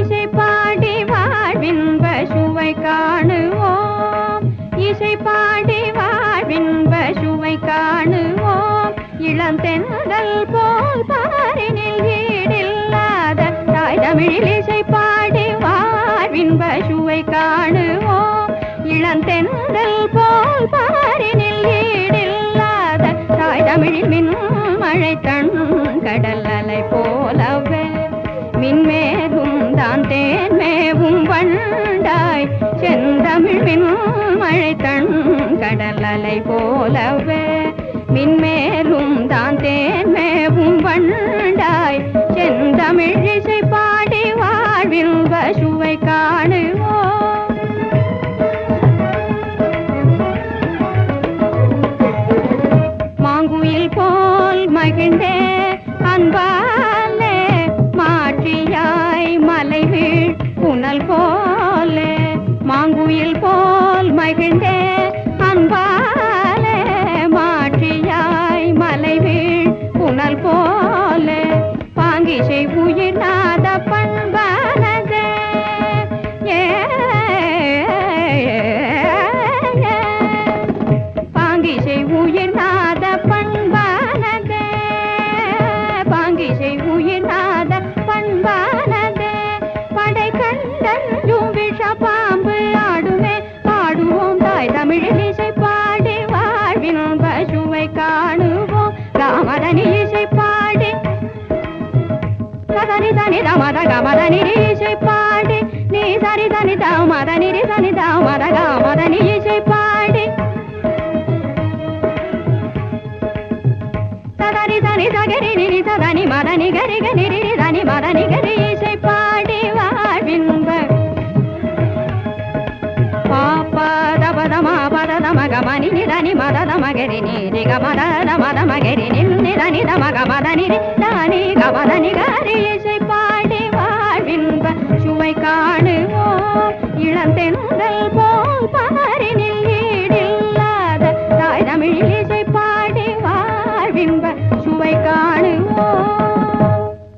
இசை பாடி வாழ்வின்ப சுவை காணுவோம் இசை பாடி வாழ்வின்ப சுவை காணுவோம் இளந்தென்றல் போல் பாரினில் ஈடில்லாத தாய் தமிழில் இசை பாடி வாழ்வின்ப சுவை காணுவோம் இளந்தென்றல் போல் பாரினில் ஈடில்லாத தாய் தமிழில் மின் மழை தன் கடல் அலை போலவே மின்மேகும் தான் தேன்மேவும் வண்டாய் செந்தமிழ் மின் மழை தன் கடல் அலை போலவே மின்மேலும் தான் தேன்மேவும் வண்டாய் செந்தமிழ் இசை பாடி வாழ்வில் பசுவை காணுவோம் மாங்குயில் போல் மகிழ்ந்தே அன்பாலே மாற்றியாய் மலை வீழ் புனல் போலே மாங்குயில் போல் மகிழ்ந்தே அன்பாலே மாற்றியாய் மலை வீழ் புனல் போலே பாங்கிசை உயிர்நாத பண்பானதே ஏ பாங்கிசை உயிர்நாத பண்பானதே பாங்கிசை உயிர்நாத பண்பானதே படை கண்டஞ்சும் விஷ பாம்பு ஆடுமே பாடுவோம் தாய் தமிழில் இசை பாடி வாழ்வின் பசுவை காணுவோம் காமதனி இசை பாடி சதனி தனி தமத கமதனி இசை பாடி நீ சரி தனி தாமத நிரி தனி தாமத காமதனி இசை பாடி சதனி தனி சகரி நிரி சதனி மதனி கரி கரி தனி மதனி கரி இசை பாடி வாழ்வின்ப பாப்பா தபத மாபத தமக மணி நிதனி மத தமகரி நீரி கமத தமத மகரி நின்னி தனி தமக மத நிரி தானி கமத நிகரி இசை